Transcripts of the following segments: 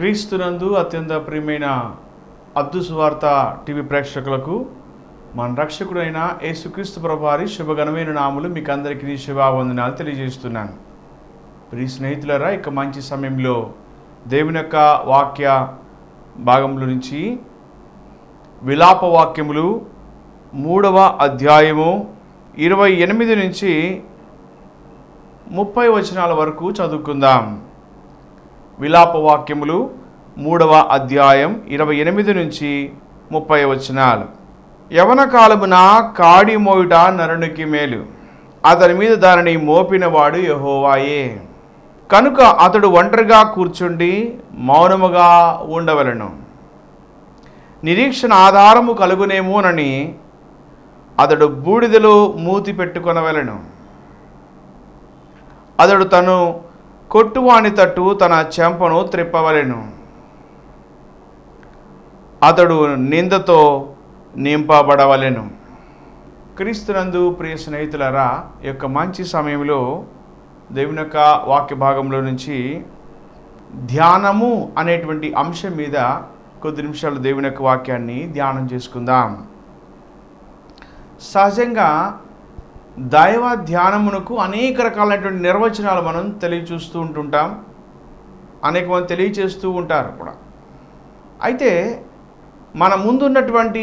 క్రీస్తునందు అత్యంత ప్రియమైన అద్దు సువార్త టీవీ ప్రేక్షకులకు మన రక్షకుడైన యేసుక్రీస్తు ప్రభువారి శుభగణమైన నాములు మీకు అందరికీ శుభావందనాలు తెలియజేస్తున్నాను ప్రియ స్నేహితులరా ఇక మంచి సమయంలో దేవుని యొక్క వాక్య భాగంలో నుంచి విలాప వాక్యములు మూడవ అధ్యాయము ఇరవై ఎనిమిది నుంచి ముప్పై వచనాల వరకు చదువుకుందాం విలాప వాక్యములు మూడవ అధ్యాయం ఇరవై ఎనిమిది నుంచి ముప్పై వచనాలు యవన కాలమున కాడి మోయుట నరునికి మేలు అతని మీద దానిని మోపినవాడు యహోవాయే కనుక అతడు ఒంటరిగా కూర్చుండి మౌనముగా ఉండవలను నిరీక్షణ ఆధారము కలుగునేమోనని అతడు బూడిదలో మూతి పెట్టుకొనవలను అతడు తను కొట్టువాని తట్టు తన చెంపను త్రిప్పవలెను అతడు నిందతో నింపబడవలెను క్రీస్తునందు ప్రియ స్నేహితులరా ఈ యొక్క మంచి సమయంలో దేవుని యొక్క వాక్య భాగంలో నుంచి ధ్యానము అనేటువంటి అంశం మీద కొద్ది నిమిషాలు దేవుని యొక్క వాక్యాన్ని ధ్యానం చేసుకుందాం సహజంగా దైవ ధ్యానమునకు అనేక రకాలైనటువంటి నిర్వచనాలు మనం తెలియచూస్తూ ఉంటుంటాం అనేక మంది తెలియచేస్తూ ఉంటారు కూడా అయితే మన ముందున్నటువంటి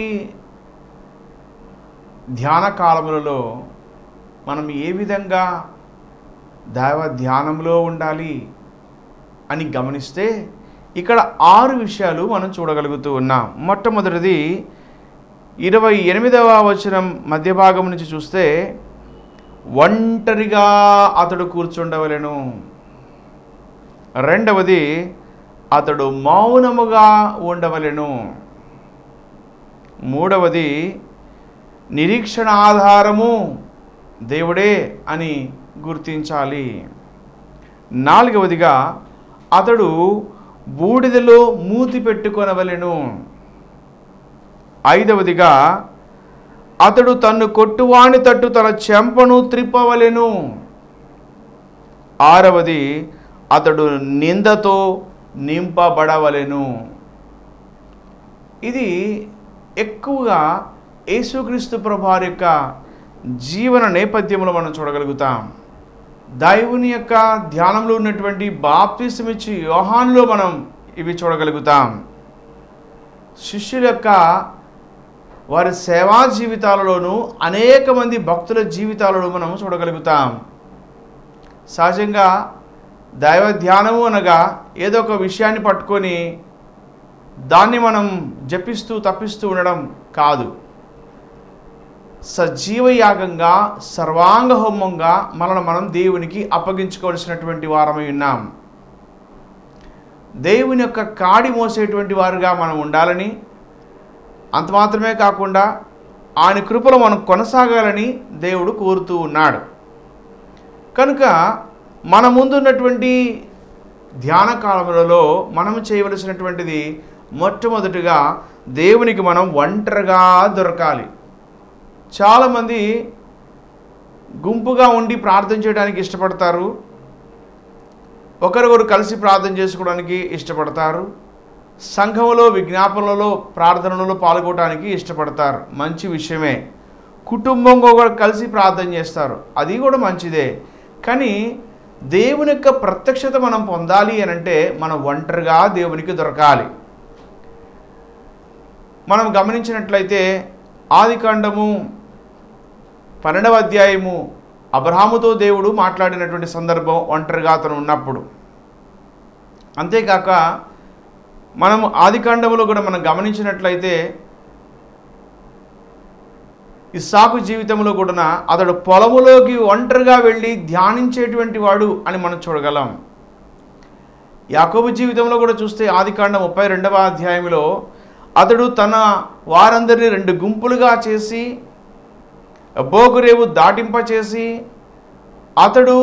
ధ్యాన కాలములలో మనం ఏ విధంగా దైవ ధ్యానంలో ఉండాలి అని గమనిస్తే ఇక్కడ ఆరు విషయాలు మనం చూడగలుగుతూ ఉన్నాం మొట్టమొదటిది ఇరవై ఎనిమిదవ వచనం మధ్య భాగం నుంచి చూస్తే ఒంటరిగా అతడు కూర్చుండవలెను రెండవది అతడు మౌనముగా ఉండవలెను మూడవది నిరీక్షణ ఆధారము దేవుడే అని గుర్తించాలి నాలుగవదిగా అతడు బూడిదలో మూతి పెట్టుకొనవలెను ఐదవదిగా అతడు తన్ను కొట్టువాని తట్టు తన చెంపను త్రిప్పవలెను ఆరవది అతడు నిందతో నింపబడవలెను ఇది ఎక్కువగా యేసుక్రీస్తు ప్రభువారి యొక్క జీవన నేపథ్యంలో మనం చూడగలుగుతాం దైవుని యొక్క ధ్యానంలో ఉన్నటువంటి బాప్తిసం ఇచ్చి యోహాన్లో మనం ఇవి చూడగలుగుతాం శిష్యుల యొక్క వారి సేవా జీవితాలలోనూ అనేక మంది భక్తుల జీవితాలలో మనం చూడగలుగుతాం సహజంగా దైవ ధ్యానము అనగా ఏదో ఒక విషయాన్ని పట్టుకొని దాన్ని మనం జపిస్తూ తప్పిస్తూ ఉండడం కాదు సజీవ యాగంగా సర్వాంగ హోమంగా మనల్ని మనం దేవునికి అప్పగించుకోవలసినటువంటి వారమై ఉన్నాం దేవుని యొక్క కాడి మోసేటువంటి వారుగా మనం ఉండాలని అంత మాత్రమే కాకుండా ఆయన కృపలో మనం కొనసాగాలని దేవుడు కోరుతూ ఉన్నాడు కనుక మన ముందున్నటువంటి ధ్యాన కాలములలో మనం చేయవలసినటువంటిది మొట్టమొదటిగా దేవునికి మనం ఒంటరిగా దొరకాలి చాలామంది గుంపుగా ఉండి ప్రార్థన చేయడానికి ఇష్టపడతారు ఒకరికొకరు కలిసి ప్రార్థన చేసుకోవడానికి ఇష్టపడతారు సంఘంలో విజ్ఞాపనలలో ప్రార్థనలలో పాల్గొనడానికి ఇష్టపడతారు మంచి విషయమే కుటుంబంగా కూడా కలిసి ప్రార్థన చేస్తారు అది కూడా మంచిదే కానీ దేవుని యొక్క ప్రత్యక్షత మనం పొందాలి అని అంటే మనం ఒంటరిగా దేవునికి దొరకాలి మనం గమనించినట్లయితే ఆదికాండము పన్నెండవ అధ్యాయము అబ్రహాముతో దేవుడు మాట్లాడినటువంటి సందర్భం ఒంటరిగా అతను ఉన్నప్పుడు అంతేకాక మనము ఆదికాండములో కూడా మనం గమనించినట్లయితే ఇస్సాకు జీవితంలో కూడా అతడు పొలములోకి ఒంటరిగా వెళ్ళి ధ్యానించేటువంటి వాడు అని మనం చూడగలం యాకోబు జీవితంలో కూడా చూస్తే ఆదికాండం ముప్పై రెండవ అధ్యాయంలో అతడు తన వారందరినీ రెండు గుంపులుగా చేసి బోగురేవు దాటింపచేసి అతడు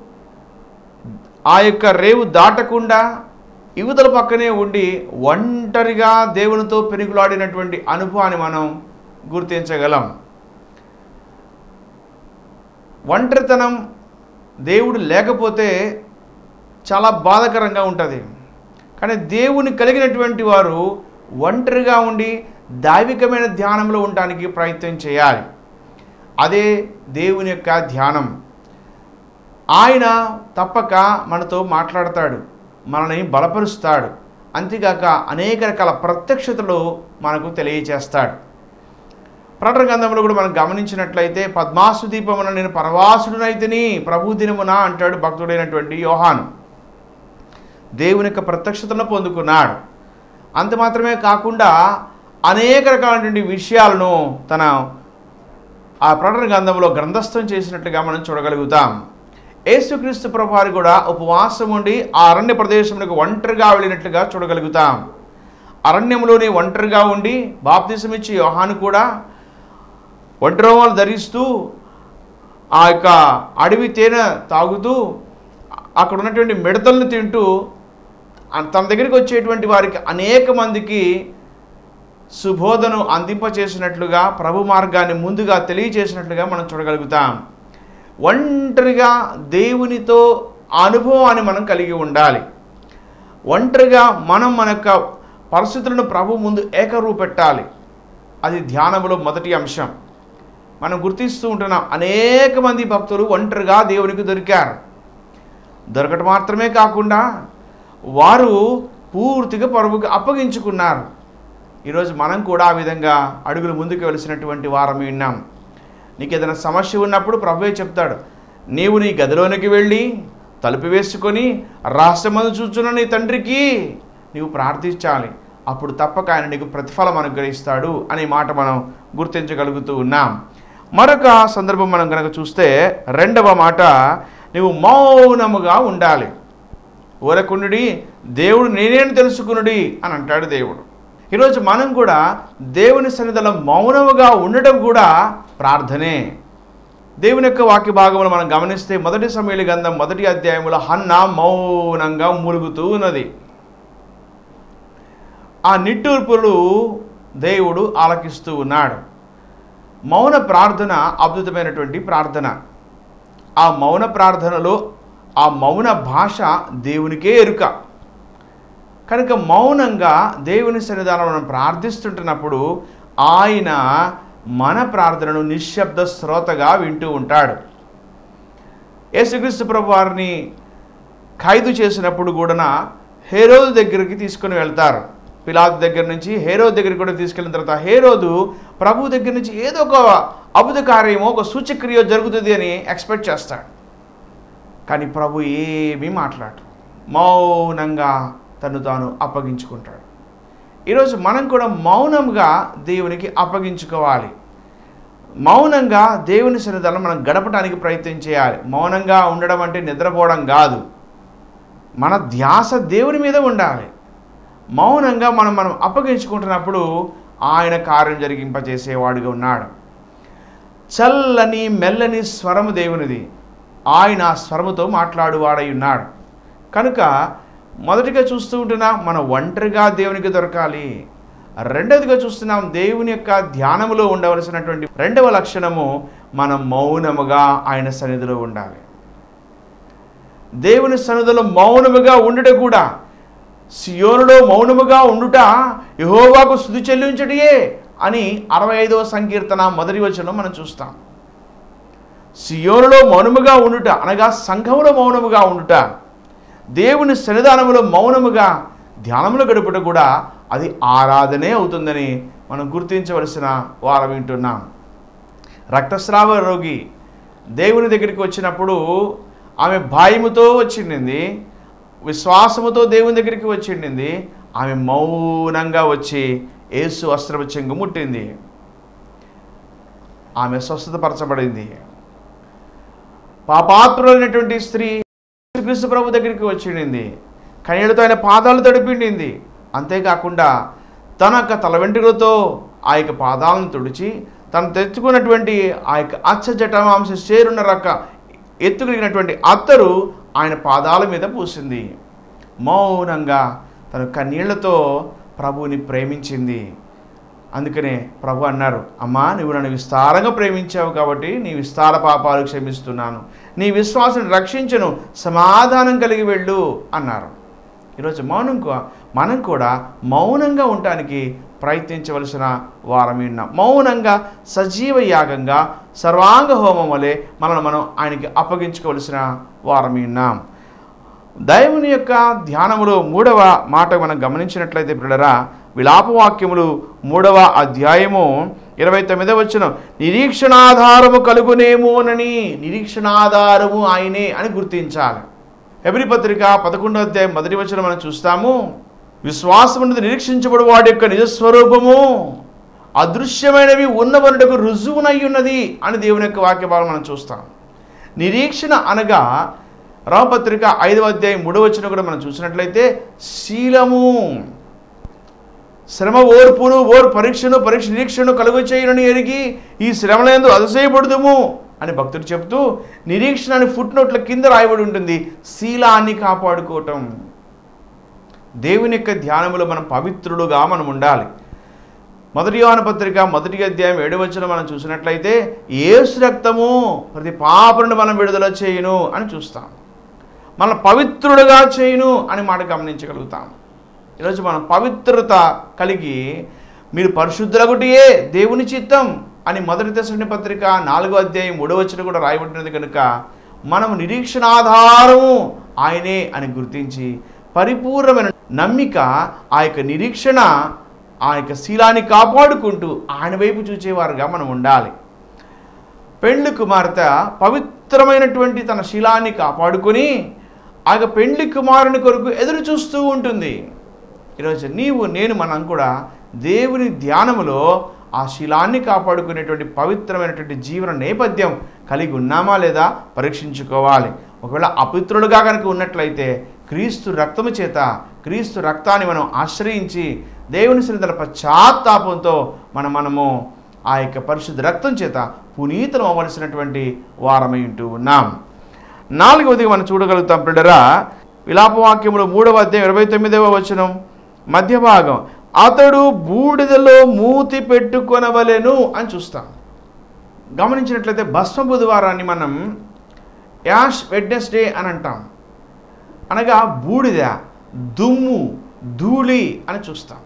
ఆ యొక్క రేవు దాటకుండా యువతల పక్కనే ఉండి ఒంటరిగా దేవునితో పెరుగులాడినటువంటి అనుభవాన్ని మనం గుర్తించగలం ఒంటరితనం దేవుడు లేకపోతే చాలా బాధాకరంగా ఉంటుంది కానీ దేవుని కలిగినటువంటి వారు ఒంటరిగా ఉండి దైవికమైన ధ్యానంలో ఉండడానికి ప్రయత్నం చేయాలి అదే దేవుని యొక్క ధ్యానం ఆయన తప్పక మనతో మాట్లాడతాడు మనల్ని బలపరుస్తాడు అంతేగాక అనేక రకాల ప్రత్యక్షతలు మనకు తెలియచేస్తాడు ప్రకటన గ్రంథంలో కూడా మనం గమనించినట్లయితే పద్మాసు దీపమున నేను పరవాసుడునైతిని ప్రభు దినమున అంటాడు భక్తుడైనటువంటి యోహాను దేవుని యొక్క ప్రత్యక్షతను పొందుకున్నాడు అంత మాత్రమే కాకుండా అనేక రకాలైనటువంటి విషయాలను తన ఆ ప్రకటన గ్రంథంలో గ్రంథస్థం చేసినట్లుగా మనం చూడగలుగుతాం యేసుక్రీస్తు ప్రభువారు కూడా ఉపవాసం ఉండి ఆ అరణ్య ప్రదేశంలోకి ఒంటరిగా వెళ్ళినట్లుగా చూడగలుగుతాం అరణ్యంలోనే ఒంటరిగా ఉండి బాప్తిసం ఇచ్చి యోహాను కూడా ఒంటరివాళ్ళు ధరిస్తూ ఆ యొక్క అడవి తేనె తాగుతూ అక్కడ ఉన్నటువంటి మిడతలను తింటూ ఆ- తన దగ్గరికి వచ్చేటువంటి వారికి అనేక మందికి సుబోధను అందింపచేసినట్లుగా ప్రభు మార్గాన్ని ముందుగా తెలియచేసినట్లుగా మనం చూడగలుగుతాం ఒంటరిగా దేవునితో అనుభవాన్ని మనం కలిగి ఉండాలి ఒంటరిగా మనం మన యొక్క పరిస్థితులను ప్రభు ముందు ఏకరువు పెట్టాలి అది ధ్యానంలో మొదటి అంశం మనం గుర్తిస్తూ ఉంటున్నాం అనేక మంది భక్తులు ఒంటరిగా దేవునికి దొరికారు దొరకటం మాత్రమే కాకుండా వారు పూర్తిగా పరుగుకి అప్పగించుకున్నారు ఈరోజు మనం కూడా ఆ విధంగా అడుగులు ముందుకు వెలిసినటువంటి వారం విన్నాం నీకు ఏదైనా సమస్య ఉన్నప్పుడు ప్రభువే చెప్తాడు నీవు నీ గదిలోనికి వెళ్ళి తలుపు వేసుకొని రాష్ట్రమందు చూచున్న నీ తండ్రికి నీవు ప్రార్థించాలి అప్పుడు తప్పక ఆయన నీకు ప్రతిఫలం అనుగ్రహిస్తాడు అనే మాట మనం గుర్తించగలుగుతూ ఉన్నాం మరొక సందర్భం మనం కనుక చూస్తే రెండవ మాట నీవు మౌనముగా ఉండాలి ఊరకుండుడి దేవుడు నేనేని తెలుసుకునుడి అని అంటాడు దేవుడు ఈరోజు మనం కూడా దేవుని సన్నిధిలో మౌనముగా ఉండడం కూడా ప్రార్థనే దేవుని యొక్క వాక్య భాగంలో మనం గమనిస్తే మొదటి సమయలు గంధం మొదటి అధ్యాయంలో హన్న మౌనంగా మూలుగుతూ ఉన్నది ఆ నిట్టూర్పులు దేవుడు ఆలకిస్తూ ఉన్నాడు మౌన ప్రార్థన అద్భుతమైనటువంటి ప్రార్థన ఆ మౌన ప్రార్థనలో ఆ మౌన భాష దేవునికే ఎరుక కనుక మౌనంగా దేవుని సన్నిధానం మనం ప్రార్థిస్తుంటున్నప్పుడు ఆయన మన ప్రార్థనను నిశ్శబ్ద శ్రోతగా వింటూ ఉంటాడు యేసుక్రీస్తు ప్రభు వారిని ఖైదు చేసినప్పుడు కూడా హేరోదు దగ్గరికి తీసుకొని వెళ్తారు పిలాతు దగ్గర నుంచి హేరోదు దగ్గరికి కూడా తీసుకెళ్ళిన తర్వాత హేరోదు ప్రభు దగ్గర నుంచి ఏదో ఒక అబుధ కార్యమో ఒక సూచక్రియ జరుగుతుంది అని ఎక్స్పెక్ట్ చేస్తాడు కానీ ప్రభు ఏమీ మాట్లాడు మౌనంగా తను తాను అప్పగించుకుంటాడు ఈరోజు మనం కూడా మౌనంగా దేవునికి అప్పగించుకోవాలి మౌనంగా దేవుని సన్నిధానం మనం గడపడానికి ప్రయత్నం చేయాలి మౌనంగా ఉండడం అంటే నిద్రపోవడం కాదు మన ధ్యాస దేవుని మీద ఉండాలి మౌనంగా మనం మనం అప్పగించుకుంటున్నప్పుడు ఆయన కార్యం జరిగింపజేసేవాడుగా ఉన్నాడు చల్లని మెల్లని స్వరము దేవునిది ఆయన ఆ స్వరముతో మాట్లాడువాడై ఉన్నాడు కనుక మొదటిగా చూస్తూ ఉంటున్నా మన ఒంటరిగా దేవునికి దొరకాలి రెండవదిగా చూస్తున్నాం దేవుని యొక్క ధ్యానములో ఉండవలసినటువంటి రెండవ లక్షణము మనం మౌనముగా ఆయన సన్నిధిలో ఉండాలి దేవుని సన్నిధిలో మౌనముగా ఉండుట కూడా సియోనులో మౌనముగా ఉండుట యహోవాకు స్థుతి చెల్లించటియే అని అరవై ఐదవ సంకీర్తన మొదటి వచనం మనం చూస్తాం సియోనులో మౌనముగా ఉండుట అనగా సంఘములో మౌనముగా ఉండుట దేవుని సన్నిధానములో మౌనముగా ధ్యానములో గడుపుట కూడా అది ఆరాధనే అవుతుందని మనం గుర్తించవలసిన వారం వింటున్నాం రక్తస్రావ రోగి దేవుని దగ్గరికి వచ్చినప్పుడు ఆమె భయముతో వచ్చిండింది విశ్వాసముతో దేవుని దగ్గరికి వచ్చిండింది ఆమె మౌనంగా వచ్చి యేసు వస్త్రపు చెంగు ముట్టింది ఆమె స్వస్థతపరచబడింది పాపాత్రులైనటువంటి స్త్రీ క్రీస్తు ప్రభు దగ్గరికి వచ్చిండింది కన్నీళ్లతో ఆయన పాదాలు తడిపిండింది అంతేకాకుండా తన యొక్క తల వెంట్రుకలతో ఆ యొక్క పాదాలను తుడిచి తను తెచ్చుకున్నటువంటి ఆ యొక్క అచ్చ జటమాంస చేరున్న రక ఎత్తుకలిగినటువంటి అత్తరు ఆయన పాదాల మీద పూసింది మౌనంగా తన కన్నీళ్లతో ప్రభువుని ప్రేమించింది అందుకనే ప్రభు అన్నారు అమ్మా నువ్వు నన్ను విస్తారంగా ప్రేమించావు కాబట్టి నీ విస్తార పాపాలు క్షమిస్తున్నాను నీ విశ్వాసం రక్షించను సమాధానం కలిగి వెళ్ళు అన్నారు ఈరోజు మౌనం కూ- మనం కూడా మౌనంగా ఉండటానికి ప్రయత్నించవలసిన వారమే ఉన్నాం మౌనంగా సజీవ యాగంగా సర్వాంగ హోమం వలె మనల్ని మనం ఆయనకి అప్పగించుకోవలసిన వారమే ఉన్నాం దైవుని యొక్క ధ్యానములో మూడవ మాట మనం గమనించినట్లయితే పిల్లరా విలాపవాక్యములు మూడవ అధ్యాయము ఇరవై తొమ్మిదవ వచ్చిన నిరీక్షణాధారము కలుగునేమోనని నిరీక్షణాధారము ఆయనే అని గుర్తించాలి ఎబ్రి పత్రిక పదకొండవ అధ్యాయం మొదటి వచనం మనం చూస్తాము విశ్వాసం అనేది నిరీక్షించబడు వాడి యొక్క నిజస్వరూపము అదృశ్యమైనవి ఉన్నవనుటకు రుజువునై ఉన్నది అని దేవుని యొక్క వాక్య భాగం మనం చూస్తాం నిరీక్షణ అనగా రామపత్రిక ఐదవ అధ్యాయం మూడవ వచనం కూడా మనం చూసినట్లయితే శీలము శ్రమ ఓర్పును ఓర్ పరీక్షను పరీక్ష నిరీక్షను కలుగు చేయనని ఎరిగి ఈ శ్రమలందు అతిశయపడుదుము అని భక్తుడు చెప్తూ నిరీక్షణ అని ఫుట్ నోట్ల కింద రాయబడి ఉంటుంది శీలాన్ని కాపాడుకోవటం దేవుని యొక్క ధ్యానములో మనం పవిత్రులుగా మనం ఉండాలి మొదటి యోహాన పత్రిక మొదటి అధ్యాయం ఏడు వచ్చిన మనం చూసినట్లయితే ఏసు రక్తము ప్రతి పాపను మనం విడుదల చేయును అని చూస్తాం మన పవిత్రుడుగా చేయును అని మాట గమనించగలుగుతాం ఈరోజు మనం పవిత్రత కలిగి మీరు పరిశుద్ధులగుటియే దేవుని చిత్తం అని మొదటి దశని పత్రిక నాలుగో అధ్యాయం మూడో వచ్చిన కూడా రాయబడినది కనుక మనం నిరీక్షణాధారము ఆయనే అని గుర్తించి పరిపూర్ణమైన నమ్మిక ఆ యొక్క నిరీక్షణ ఆ యొక్క శీలాన్ని కాపాడుకుంటూ ఆయన వైపు చూచేవారుగా మనం ఉండాలి పెండ్లి కుమార్తె పవిత్రమైనటువంటి తన శీలాన్ని కాపాడుకొని ఆ యొక్క పెండ్లి కుమారుని కొరకు ఎదురు చూస్తూ ఉంటుంది ఈరోజు నీవు నేను మనం కూడా దేవుని ధ్యానములో ఆ శీలాన్ని కాపాడుకునేటువంటి పవిత్రమైనటువంటి జీవన నేపథ్యం కలిగి ఉన్నామా లేదా పరీక్షించుకోవాలి ఒకవేళ అపవిత్రులుగా కనుక ఉన్నట్లయితే క్రీస్తు రక్తము చేత క్రీస్తు రక్తాన్ని మనం ఆశ్రయించి దేవుని సన్నిధుల పశ్చాత్తాపంతో మనం మనము ఆ యొక్క పరిశుద్ధ రక్తం చేత పునీతం అవ్వవలసినటువంటి వారమై ఉంటూ ఉన్నాం నాలుగవది మనం చూడగలుగుతాం బిడ్డరా విలాపవాక్యములు మూడవ అధ్యాయం ఇరవై తొమ్మిదవ వచనం మధ్య భాగం అతడు బూడిదలో మూతి పెట్టుకొనవలెను అని చూస్తాం గమనించినట్లయితే భస్మ బుధవారాన్ని మనం యాష్ వెడ్నెస్డే అని అంటాం అనగా బూడిద దుమ్ము ధూళి అని చూస్తాం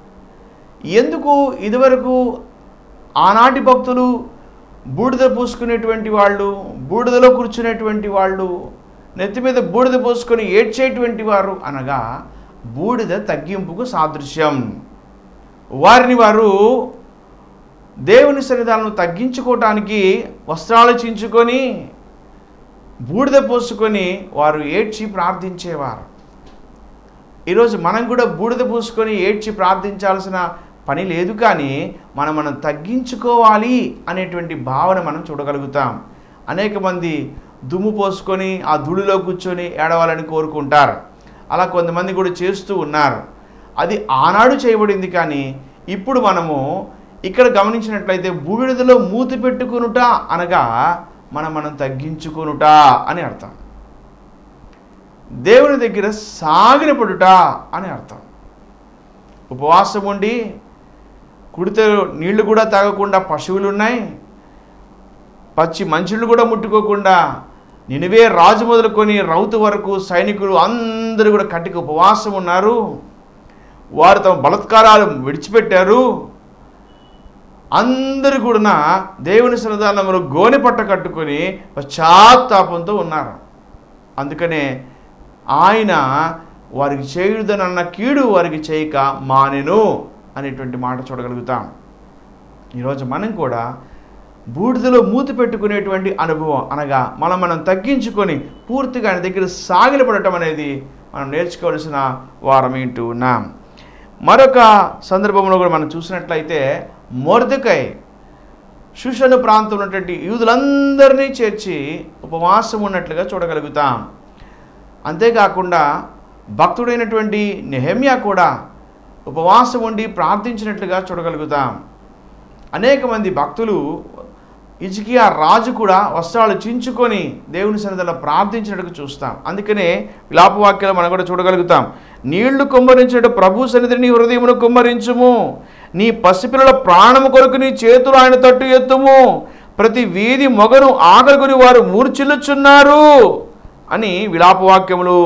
ఎందుకు ఇదివరకు ఆనాటి భక్తులు బూడిద పూసుకునేటువంటి వాళ్ళు బూడిదలో కూర్చునేటువంటి వాళ్ళు నెత్తి మీద బూడిద పోసుకొని ఏడ్చేటువంటి వారు అనగా బూడిద తగ్గింపుకు సాదృశ్యం వారిని వారు దేవుని సన్నిధాలను తగ్గించుకోవటానికి వస్త్రాలు చించుకొని బూడిద పోసుకొని వారు ఏడ్చి ప్రార్థించేవారు ఈరోజు మనం కూడా బూడిద పూసుకొని ఏడ్చి ప్రార్థించాల్సిన పని లేదు కానీ మనం మనం తగ్గించుకోవాలి అనేటువంటి భావన మనం చూడగలుగుతాం అనేక మంది దుమ్ము పోసుకొని ఆ ధూళిలో కూర్చొని ఏడవాలని కోరుకుంటారు అలా కొంతమంది కూడా చేస్తూ ఉన్నారు అది ఆనాడు చేయబడింది కానీ ఇప్పుడు మనము ఇక్కడ గమనించినట్లయితే బూడిదలో మూతి పెట్టుకునుట అనగా మనం మనం తగ్గించుకునుట అని అర్థం దేవుని దగ్గర సాగినపడుట అని అర్థం ఉపవాసం ఉండి కుడితే నీళ్లు కూడా తాగకుండా పశువులు ఉన్నాయి పచ్చి మంచులు కూడా ముట్టుకోకుండా నినివే రాజు మొదలుకొని రౌతు వరకు సైనికులు అందరూ కూడా కట్టికి ఉపవాసం ఉన్నారు వారు తమ బలత్కారాలు విడిచిపెట్టారు అందరూ కూడా దేవుని సన్నిధానంలో గోనె పట్ట కట్టుకొని పశ్చాత్తాపంతో ఉన్నారు అందుకనే ఆయన వారికి చేయుదనన్న కీడు వారికి చేయక మానెను అనేటువంటి మాట చూడగలుగుతాం ఈరోజు మనం కూడా బూడిదలో మూతి పెట్టుకునేటువంటి అనుభవం అనగా మనం మనం తగ్గించుకొని పూర్తిగా ఆయన దగ్గర సాగిలపడటం అనేది మనం నేర్చుకోవాల్సిన వారం ఏంటూ ఉన్నాం మరొక సందర్భంలో కూడా మనం చూసినట్లయితే మొర్దకై శుషను ప్రాంతంలో ఉన్నటువంటి యూదులందరినీ చేర్చి ఉపవాసం ఉన్నట్లుగా చూడగలుగుతాం అంతేకాకుండా భక్తుడైనటువంటి నెహమ్యా కూడా ఉపవాసం ఉండి ప్రార్థించినట్లుగా చూడగలుగుతాం అనేక మంది భక్తులు ఇజికియా రాజు కూడా వస్త్రాలు చించుకొని దేవుని సన్నిధిలో ప్రార్థించినట్టుగా చూస్తాం అందుకనే విలాపవాక్యాలు మనం కూడా చూడగలుగుతాం నీళ్లు కుమ్మరించినట్టు ప్రభు సన్నిధిని నీ హృదయమును కుమ్మరించుము నీ పసిపిల్లల ప్రాణము కొరకు నీ చేతులు ఆయన తట్టు ఎత్తుము ప్రతి వీధి మొగను ఆకలికొని వారు మూర్చిల్లుచున్నారు అని విలాపవాక్యములు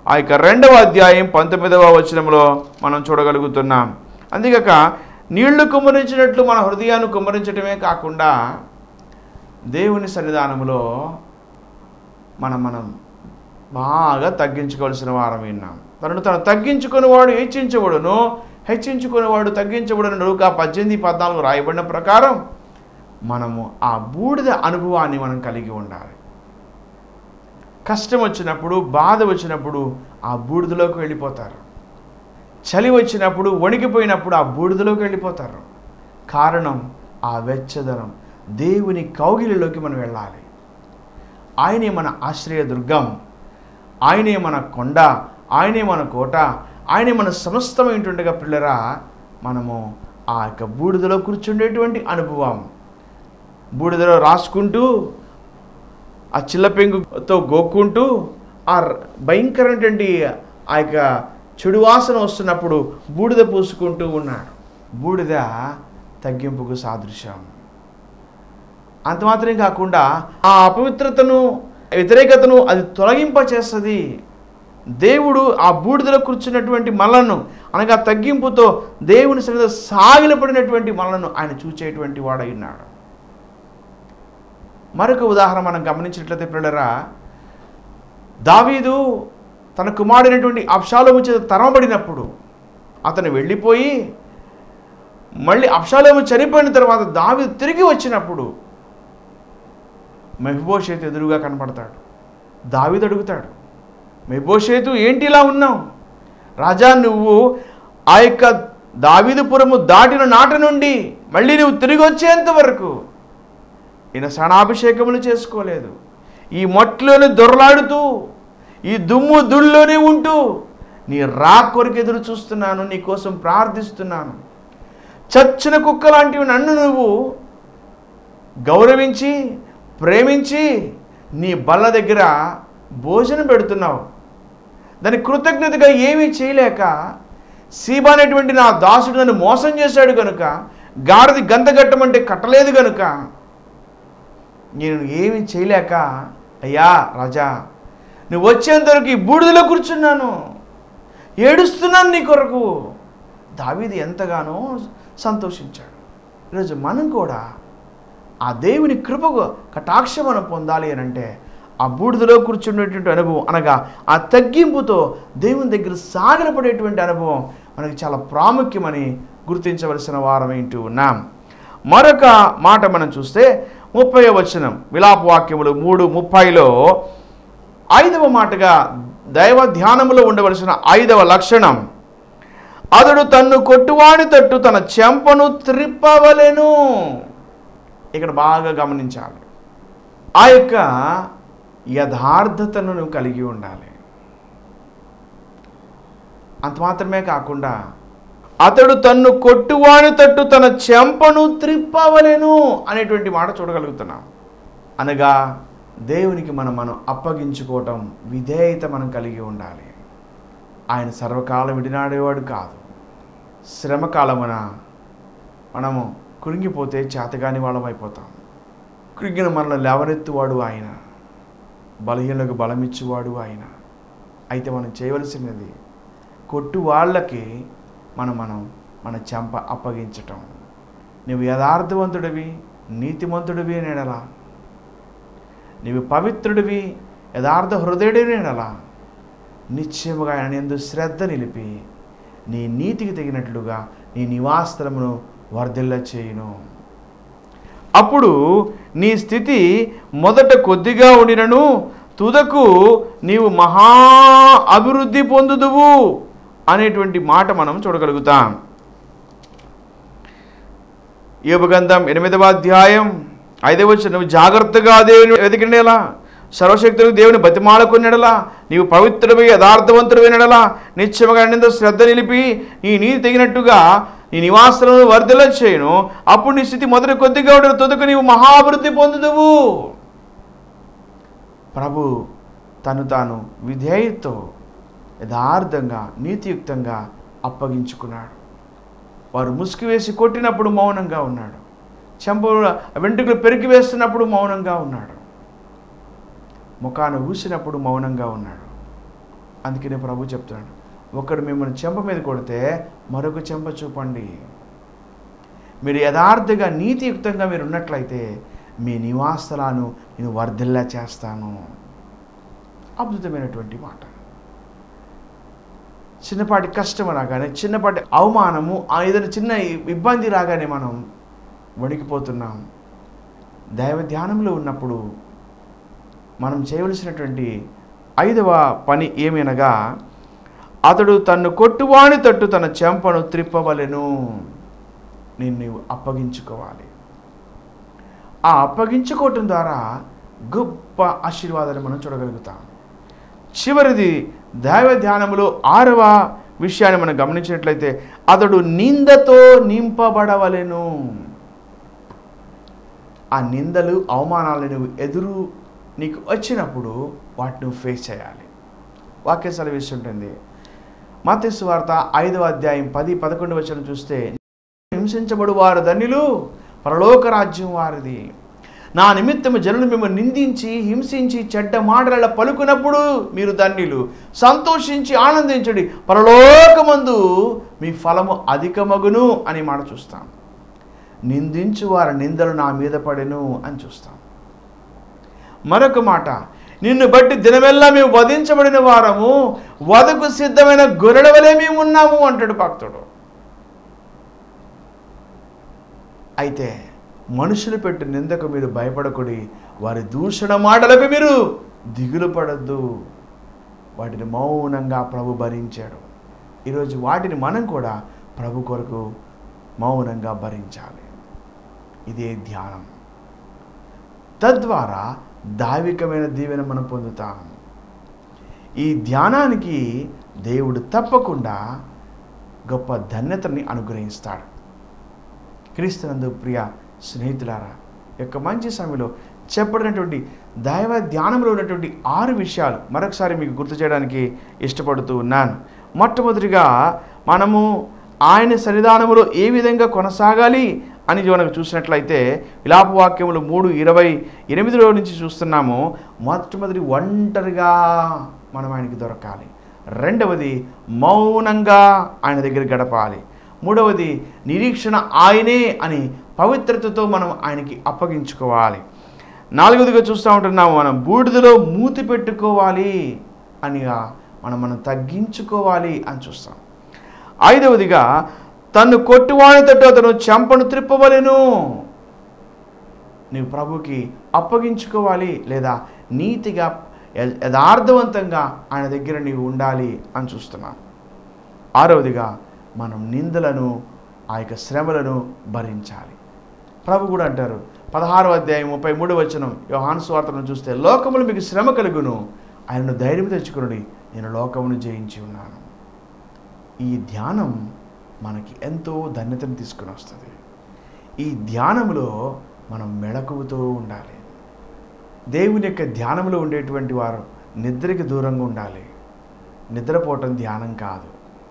ఆ యొక్క రెండవ అధ్యాయం పంతొమ్మిదవ వచనంలో మనం చూడగలుగుతున్నాం అంతేకాక నీళ్లు కుమ్మరించినట్లు మన హృదయాన్ని కుమ్మరించడమే కాకుండా దేవుని సన్నిధానంలో మనం మనం బాగా తగ్గించుకోవాల్సిన వారం విన్నాం తనను తను తగ్గించుకునేవాడు హెచ్చించబడును హెచ్చించుకునేవాడు తగ్గించబడును నడుక పద్దెనిమిది పద్నాలుగు రాయబడిన ప్రకారం మనము ఆ బూడిద అనుభవాన్ని మనం కలిగి ఉండాలి కష్టం వచ్చినప్పుడు బాధ వచ్చినప్పుడు ఆ బూడిదలోకి వెళ్ళిపోతారు చలి వచ్చినప్పుడు వణికిపోయినప్పుడు ఆ బూడిదలోకి వెళ్ళిపోతారు కారణం ఆ వెచ్చదనం దేవుని కౌగిలిలోకి మనం వెళ్ళాలి ఆయనే మన ఆశ్రయదుర్గం ఆయనే మన కొండ ఆయనే మన కోట ఆయనే మన సమస్తమైనటుండగా పిల్లరా మనము ఆ యొక్క బూడిదలో కూర్చుండేటువంటి అనుభవం బూడిదలో రాసుకుంటూ ఆ చిల్ల పెంగుతో గోక్కుంటూ ఆ ర- భయంకరమైనటువంటి ఆ యొక్క చెడు వాసన వస్తున్నప్పుడు బూడిద పూసుకుంటూ ఉన్నాడు బూడిద తగ్గింపుకు సాదృశ్యం అంత మాత్రమే కాకుండా ఆ అపవిత్రతను వ్యతిరేకతను అది తొలగింప చేస్తుంది దేవుడు ఆ బూడిదలో కూర్చున్నటువంటి మలను అనగా తగ్గింపుతో దేవుని సన్నిధిలో సాగిలపడినటువంటి మలను ఆయన చూచేటువంటి వాడై ఉన్నాడు మరొక ఉదాహరణ మనం గమనించినట్లయితే పిల్లరా దావీదు తన కుమారుడైనటువంటి అప్షాలోము చేత తరమబడినప్పుడు అతను వెళ్ళిపోయి మళ్ళీ అప్షాలోము చనిపోయిన తర్వాత దావీదు తిరిగి వచ్చినప్పుడు మెహబోషేతు ఎదురుగా కనపడతాడు దావీదు అడుగుతాడు మెహబోషేతు ఏంటి ఇలా ఉన్నావు రాజా నువ్వు ఆ యొక్క దావీదుపురము దాటిన నాట నుండి మళ్ళీ నువ్వు తిరిగి వచ్చేంత వరకు ఈయన స్నానాభిషేకములు చేసుకోలేదు ఈ మట్టిలోనే దొరలాడుతూ ఈ దుమ్ము దుళ్ళలోనే ఉంటూ నీ రా కొరకు ఎదురు చూస్తున్నాను నీ కోసం ప్రార్థిస్తున్నాను చచ్చిన కుక్క లాంటివి నన్ను నువ్వు గౌరవించి ప్రేమించి నీ బల్ల దగ్గర భోజనం పెడుతున్నావు దాని కృతజ్ఞతగా ఏమీ చేయలేక సీబా అనేటువంటి నా దాసుడు నన్ను మోసం చేశాడు కనుక గాడిది గంత కట్టమంటే కట్టలేదు కనుక నేను ఏమి చేయలేక అయ్యా రాజా నువ్వు వచ్చేంతవరకు ఈ బూడిదలో కూర్చున్నాను ఏడుస్తున్నాను నీ కొరకు దావీది ఎంతగానో సంతోషించాడు ఈరోజు మనం కూడా ఆ దేవుని కృపకు కటాక్ష మనం పొందాలి అని అంటే ఆ బూడిదలో కూర్చునేటువంటి అనుభవం అనగా ఆ తగ్గింపుతో దేవుని దగ్గర సాగలపడేటువంటి అనుభవం మనకి చాలా ప్రాముఖ్యమని గుర్తించవలసిన వారం ఏంటూ ఉన్నాం మరొక మాట మనం చూస్తే ముప్పై వచనం విలాప వాక్యములు మూడు ముప్పైలో ఐదవ మాటగా దైవ ధ్యానములో ఉండవలసిన ఐదవ లక్షణం అతడు తన్ను కొట్టువాని తట్టు తన చెంపను త్రిప్పవలెను ఇక్కడ బాగా గమనించాలి ఆ యొక్క యథార్థతను నువ్వు కలిగి ఉండాలి అంత మాత్రమే కాకుండా అతడు తన్ను కొట్టువాని తట్టు తన చెంపను త్రిప్పవలెను అనేటువంటి మాట చూడగలుగుతున్నాం అనగా దేవునికి మనం మనం అప్పగించుకోవటం విధేయత మనం కలిగి ఉండాలి ఆయన సర్వకాలం విడినాడేవాడు కాదు శ్రమకాలమున మనము కృంగిపోతే చేతగాని వాళ్ళం అయిపోతాం కృంగిన మనల్ని లేవనెత్తువాడు ఆయన బలహీనలకు బలమిచ్చువాడు ఆయన అయితే మనం చేయవలసినది కొట్టు వాళ్ళకి మనం మనం మన చెంప అప్పగించటం నువ్వు యథార్థవంతుడివి నీతిమంతుడివి నేడలా నీవు పవిత్రుడివి యథార్థ హృదయుడివి నేడలా నిశ్చయముగా ఆయన ఎందు శ్రద్ధ నిలిపి నీ నీతికి తగినట్లుగా నీ నివాసమును వర్ధిల్ల చేయును అప్పుడు నీ స్థితి మొదట కొద్దిగా ఉండినను తుదకు నీవు మహా అభివృద్ధి పొందుదువు అనేటువంటి మాట మనం చూడగలుగుతాం యోగంధం ఎనిమిదవ అధ్యాయం ఐదవ వచ్చి నువ్వు జాగ్రత్తగా దేవుని వెతికినలా సర్వశక్తులు దేవుని బతిమాలకున్నడలా నీవు పవిత్రుడివి యథార్థవంతుడివినడలా నిత్యముగా నింద శ్రద్ధ నిలిపి నీ నీతి తగినట్టుగా నీ నివాసాలను వర్ధల చేయను అప్పుడు నీ స్థితి మొదటి కొద్దిగా ఉండదు తుదకు నీవు మహాభివృద్ధి పొందుదువు ప్రభు తను తాను విధేయతో యథార్థంగా నీతియుక్తంగా అప్పగించుకున్నాడు వారు ముసుగు వేసి కొట్టినప్పుడు మౌనంగా ఉన్నాడు చెంప వెంట్రుకలు పెరికి వేస్తున్నప్పుడు మౌనంగా ఉన్నాడు ముఖాను ఊసినప్పుడు మౌనంగా ఉన్నాడు అందుకనే ప్రభు చెప్తున్నాడు ఒకడు మిమ్మల్ని చెంప మీద కొడితే మరొక చెంప చూపండి మీరు యథార్థంగా నీతియుక్తంగా మీరు ఉన్నట్లయితే మీ నివాసాలను నేను వర్ధిల్లా చేస్తాను అద్భుతమైనటువంటి మాట చిన్నపాటి కష్టం రాగానే చిన్నపాటి అవమానము ఆ ఏదైనా చిన్న ఇబ్బంది రాగానే మనం వణికిపోతున్నాం దైవ ధ్యానంలో ఉన్నప్పుడు మనం చేయవలసినటువంటి ఐదవ పని ఏమనగా అతడు తన్ను కొట్టువాని తట్టు తన చెంపను త్రిప్పవలెను నిన్ను అప్పగించుకోవాలి ఆ అప్పగించుకోవటం ద్వారా గొప్ప ఆశీర్వాదాన్ని మనం చూడగలుగుతాం చివరిది దైవ ధ్యానములో ఆరవ విషయాన్ని మనం గమనించినట్లయితే అతడు నిందతో నింపబడవలెను ఆ నిందలు అవమానాలు నువ్వు ఎదురు నీకు వచ్చినప్పుడు వాటిని నువ్వు ఫేస్ చేయాలి వాక్య సెలవిస్తుంటుంది మతేసు వార్త ఐదవ అధ్యాయం పది పదకొండు వచ్చిన చూస్తే హింసించబడు వారు ధన్యులు పరలోక రాజ్యం వారిది నా నిమిత్తము జనులు మిమ్మల్ని నిందించి హింసించి చెడ్డ మాటల పలుకున్నప్పుడు మీరు ధన్యులు సంతోషించి ఆనందించండి పరలోకమందు మీ ఫలము అధికమగును అని మాట చూస్తాం నిందించు వారి నిందలు నా మీద పడెను అని చూస్తాం మరొక మాట నిన్ను బట్టి దినమెల్లా మేము వధించబడిన వారము వదకు సిద్ధమైన గొర్రెల వలె మేము ఉన్నాము అంటాడు భక్తుడు అయితే మనుషులు పెట్టు నిందకు మీరు భయపడకుడి వారి దూషణ మాటలకు మీరు దిగులు పడద్దు వాటిని మౌనంగా ప్రభు భరించాడు ఈరోజు వాటిని మనం కూడా ప్రభు కొరకు మౌనంగా భరించాలి ఇదే ధ్యానం తద్వారా దావికమైన దీవెన మనం పొందుతాం ఈ ధ్యానానికి దేవుడు తప్పకుండా గొప్ప ధన్యతని అనుగ్రహిస్తాడు క్రీస్తునందు ప్రియ స్నేహితులారా యొక్క మంచి సమయంలో చెప్పబడినటువంటి దైవ ధ్యానంలో ఉన్నటువంటి ఆరు విషయాలు మరొకసారి మీకు గుర్తు చేయడానికి ఇష్టపడుతూ ఉన్నాను మొట్టమొదటిగా మనము ఆయన సన్నిధానములో ఏ విధంగా కొనసాగాలి అని మనకు చూసినట్లయితే విలాప వాక్యములు మూడు ఇరవై ఎనిమిదిలో నుంచి చూస్తున్నాము మొట్టమొదటి ఒంటరిగా మనం ఆయనకి దొరకాలి రెండవది మౌనంగా ఆయన దగ్గర గడపాలి మూడవది నిరీక్షణ ఆయనే అని పవిత్రతతో మనం ఆయనకి అప్పగించుకోవాలి నాలుగవదిగా చూస్తూ ఉంటున్నాము మనం బూడిదలో మూతి పెట్టుకోవాలి అనిగా మనం మనం తగ్గించుకోవాలి అని చూస్తాం ఐదవదిగా తను కొట్టువాని తట్టు అతను చెంపను త్రిప్పవలెను నీవు ప్రభుకి అప్పగించుకోవాలి లేదా నీతిగా య- యథార్థవంతంగా ఆయన దగ్గర నీవు ఉండాలి అని చూస్తున్నాం ఆరవదిగా మనం నిందలను ఆ యొక్క శ్రమలను భరించాలి ప్రభు కూడా అంటారు పదహారో అధ్యాయం ముప్పై మూడు వచనం యోహాను స్వార్థను చూస్తే లోకములు మీకు శ్రమ కలుగును ఆయనను ధైర్యం తెచ్చుకుని నేను లోకమును జయించి ఉన్నాను ఈ ధ్యానం మనకి ఎంతో ధన్యతను తీసుకుని వస్తుంది ఈ ధ్యానంలో మనం మెళకువతో ఉండాలి దేవుని యొక్క ధ్యానంలో ఉండేటువంటి వారు నిద్రకి దూరంగా ఉండాలి నిద్రపోవటం ధ్యానం కాదు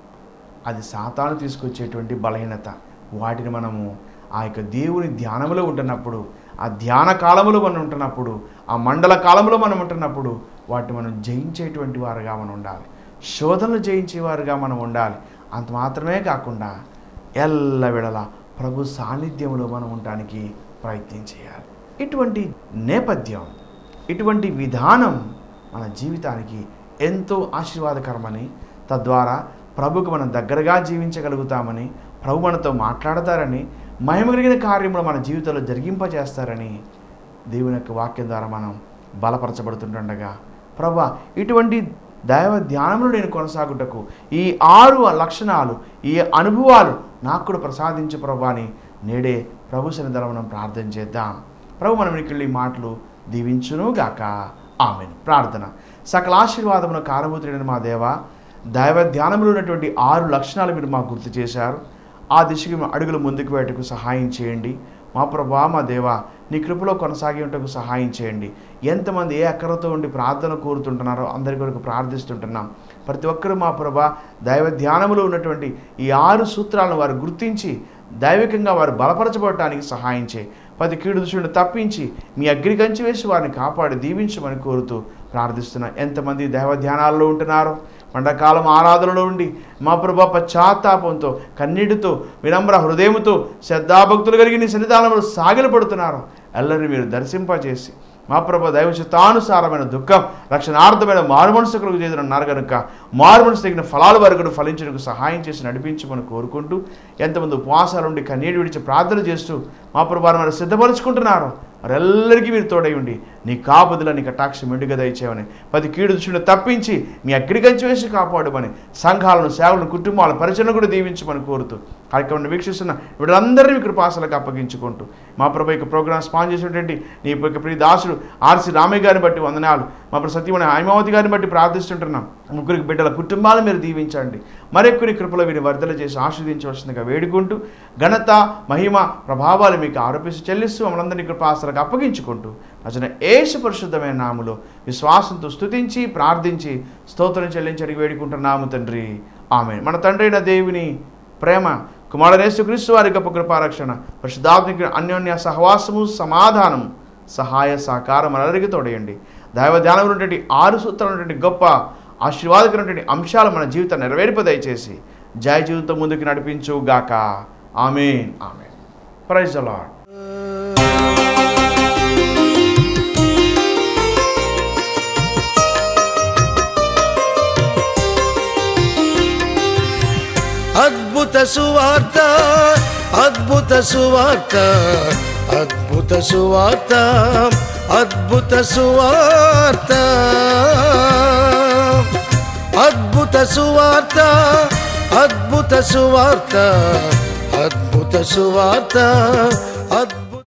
అది సాతాను తీసుకొచ్చేటువంటి బలహీనత వాటిని మనము ఆ యొక్క దేవుని ధ్యానంలో ఉంటున్నప్పుడు ఆ ధ్యాన కాలంలో మనం ఉంటున్నప్పుడు ఆ మండల కాలంలో మనం ఉంటున్నప్పుడు వాటిని మనం జయించేటువంటి వారుగా మనం ఉండాలి శోధనలు జయించేవారుగా మనం ఉండాలి అంత మాత్రమే కాకుండా ఎల్లవేళల ప్రభు సాన్నిధ్యంలో మనం ఉండటానికి ప్రయత్నం చేయాలి ఇటువంటి నేపథ్యం ఇటువంటి విధానం మన జీవితానికి ఎంతో ఆశీర్వాదకరమని తద్వారా ప్రభుకు మనం దగ్గరగా జీవించగలుగుతామని ప్రభు మనతో మాట్లాడతారని మహిమ కలిగిన కార్యములు మన జీవితంలో జరిగింపజేస్తారని దేవుని యొక్క వాక్యం ద్వారా మనం బలపరచబడుతుండగా ప్రభా ఇటువంటి దైవ ధ్యానంలో నేను కొనసాగుటకు ఈ ఆరు లక్షణాలు ఈ అనుభవాలు నాకు కూడా ప్రసాదించు ప్రభా అని నేడే ప్రభు సన్నిధానం మనం ప్రార్థన చేద్దాం ప్రభు మనం ఇక్కడి మాటలు దీవించును గాక ఆమెను ప్రార్థన సకల ఆశీర్వాదమున కారభూతుడైన మా దేవ దైవ ధ్యానంలో ఉన్నటువంటి ఆరు లక్షణాలు మీరు మాకు గుర్తు చేశారు ఆ దిశకి మేము అడుగులు ముందుకు వేయటకు సహాయం చేయండి మా ప్రభా మా దేవ నీ కృపలో కొనసాగి ఉంటకు సహాయం చేయండి ఎంతమంది ఏ అక్కరతో ఉండి ప్రార్థన కోరుతుంటున్నారో అందరి కొరకు ప్రార్థిస్తుంటున్నాం ప్రతి ఒక్కరూ మా ప్రభా దైవ ధ్యానములో ఉన్నటువంటి ఈ ఆరు సూత్రాలను వారు గుర్తించి దైవికంగా వారు బలపరచబడటానికి సహాయం చేయి ప్రతి కీడు దృష్టిని తప్పించి మీ అగ్ని కంచి వేసి వారిని కాపాడి దీవించమని కోరుతూ ప్రార్థిస్తున్నా ఎంతమంది దైవ ధ్యానాల్లో ఉంటున్నారో మండకాలం ఆరాధనలో ఉండి మా ప్రభా పశ్చాత్తాపంతో కన్నీటితో వినమ్ర హృదయంతో శ్రద్ధాభక్తులు కలిగి నీ సన్నిధానంలో సాగిలపడుతున్నారు ఎల్లరిని మీరు దర్శింపజేసి మా ప్రభ దైవ చిత్తానుసారమైన దుఃఖం రక్షణార్థమైన మారు మనసు కలుగు చేతున్నారు కనుక మారు మనసు తగిన ఫలాల వరకు ఫలించడానికి సహాయం చేసి నడిపించమని కోరుకుంటూ ఎంతమంది ఉపవాసాలు ఉండి కన్నీటి విడిచి ప్రార్థన చేస్తూ మా ప్రభావం మరి సిద్ధపరుచుకుంటున్నారు మరెల్లరికీ మీరు తోడై ఉండి నీ కాపుదల నీ కటాక్షం మెండుగా దయచేయమని పది కీడు దృష్టిని తప్పించి మీ అక్కడి కంచి వేసి కాపాడమని సంఘాలను సేవలను కుటుంబాలను పరిచయం కూడా దీవించమని కోరుతూ కార్యక్రమాన్ని వీక్షిస్తున్న వీళ్ళందరినీ మీ కృపాసలకు అప్పగించుకుంటూ మా ప్రభు యొక్క ప్రోగ్రామ్ స్పాన్ చేసినటువంటి నీ యొక్క ప్రియ దాసుడు ఆర్సి రామయ్య గారిని బట్టి వందనాలు మా ప్రభు సత్యమణి హైమావతి గారిని బట్టి ప్రార్థిస్తుంటున్నాం ముగ్గురికి బిడ్డల కుటుంబాలను మీరు దీవించండి మరెక్కుని కృపలో వీరిని వర్ధల చేసి ఆశీర్దించవలసిందిగా వేడుకుంటూ ఘనత మహిమ ప్రభావాలు మీకు ఆరోపిస్తూ చెల్లిస్తూ మనందరినీ కృపాసలకు అప్పగించుకుంటూ అసలు ఏసు పరిశుద్ధమైన నాములో విశ్వాసంతో స్తుతించి ప్రార్థించి స్తోత్రం చెల్లించి అడిగి వేడుకుంటున్నాము తండ్రి ఆమె మన తండ్రి అయిన దేవుని ప్రేమ కుమారునేసు క్రీస్తు వారి గొప్ప కృపారక్షణ పరిశుద్ధాత్మిక అన్యోన్య సహవాసము సమాధానం సహాయ సహకారం అందరికీ తోడయండి దైవ ధ్యానం ఉన్నటువంటి ఆరు సూత్రాలు ఉన్నటువంటి గొప్ప ఆశీర్వాదకరమైనటువంటి అంశాలు మన జీవితం నెరవేర్ప దయచేసి జయ జీవితం ముందుకు నడిపించు గాక ఆమెన్ ఆమెన్ ప్రైజ్ లాడ్ అద్భుత సువార్త అద్భుత సువార్త అద్భుత సువార్త అద్భుత సువార్త అద్భుత సువార్త అద్భుత సువార్త అద్భుత సువార్త అద్భుత